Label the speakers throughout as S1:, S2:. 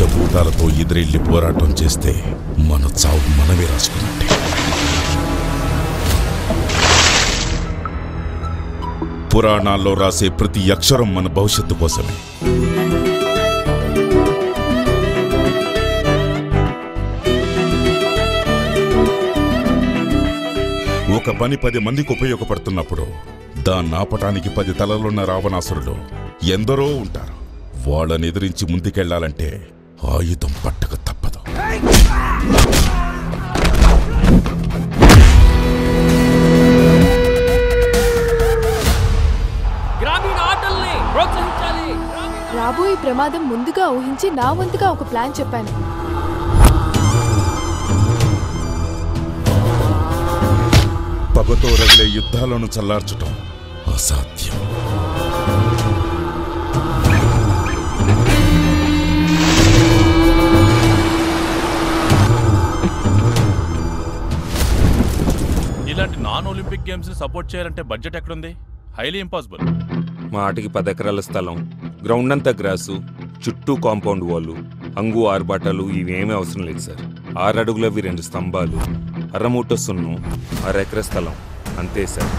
S1: పంచభూతాలతో ఎదిరెళ్ళి పోరాటం చేస్తే మన చావు మనమే రాసుకున్నట్టే పురాణాల్లో రాసే ప్రతి అక్షరం మన భవిష్యత్తు కోసమే ఒక పని పది మందికి ఉపయోగపడుతున్నప్పుడు దాన్ని ఆపటానికి పది తలలున్న రావణాసురులు ఎందరో ఉంటారు వాళ్ళని ఎదిరించి ముందుకెళ్లాలంటే ఆయుధం పట్టక తప్పదు
S2: గ్రామీణ ఆటల్ని ప్రోత్సహించాలి
S3: రాబోయే ప్రమాదం ముందుగా ఊహించి నా వంతుగా ఒక ప్లాన్ చెప్పాను
S1: పగతో రగిలే యుద్ధాలను చల్లార్చటం అసాధ్యం
S4: ఇలాంటి నాన్ ఒలింపిక్ గేమ్స్ ని సపోర్ట్ చేయాలంటే బడ్జెట్ ఎక్కడుంది హైలీ ఇంపాసిబుల్
S5: మా ఆటకి పది ఎకరాల స్థలం గ్రౌండ్ అంతా గ్రాసు చుట్టూ కాంపౌండ్ వాల్ అంగు ఆరుబాటాలు ఇవేమీ అవసరం లేదు సార్ ఆరు అడుగులవి రెండు స్తంభాలు అరమూట సున్నం అరెకర స్థలం అంతే సార్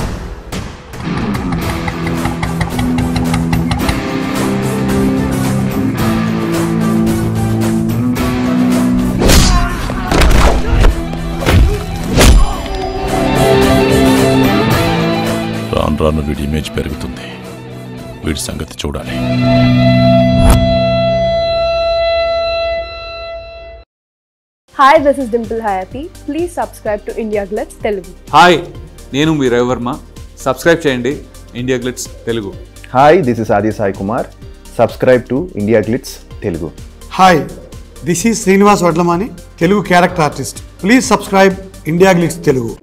S4: రాను రాను వీడి ఇమేజ్ పెరుగుతుంది వీడి సంగతి చూడాలి
S6: Hi, this is Dimple Hayati. Please subscribe to India Glitz Telugu.
S7: Hi నేను మీ రవివర్మ సబ్స్క్రైబ్ చేయండి India Glitz Telugu
S8: hi this is Aadi Sai Kumar subscribe to India Glitz Telugu
S9: hi this is Srinivas Vadlamani Telugu character artist please subscribe India Glitz Telugu